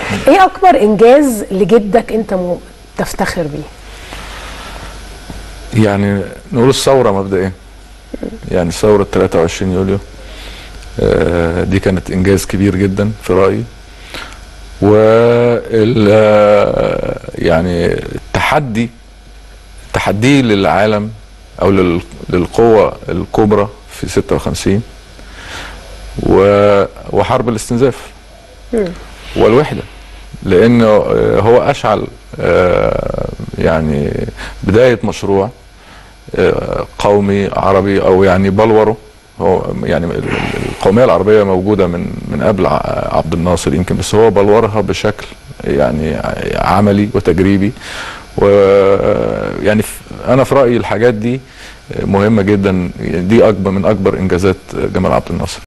ايه اكبر انجاز لجدك انت م... تفتخر بيه يعني نقول الثورة مبدئيا يعني ثورة 23 يوليو آه، دي كانت إنجاز كبير جدا في رأيي وال آه، يعني التحدي التحدي للعالم أو لل- للقوة الكبرى في 56 و- وحرب الاستنزاف والوحدة لأنه آه، هو أشعل آه، يعني بداية مشروع آه، قومي عربي او يعني بلوره هو يعني ال- ال- القوميه العربيه موجوده من من قبل ع- عبد الناصر يمكن بس هو بلورها بشكل يعني ع- عملي وتجريبي ويعني انا في رايي الحاجات دي مهمه جدا دي اكبر من اكبر انجازات جمال عبد الناصر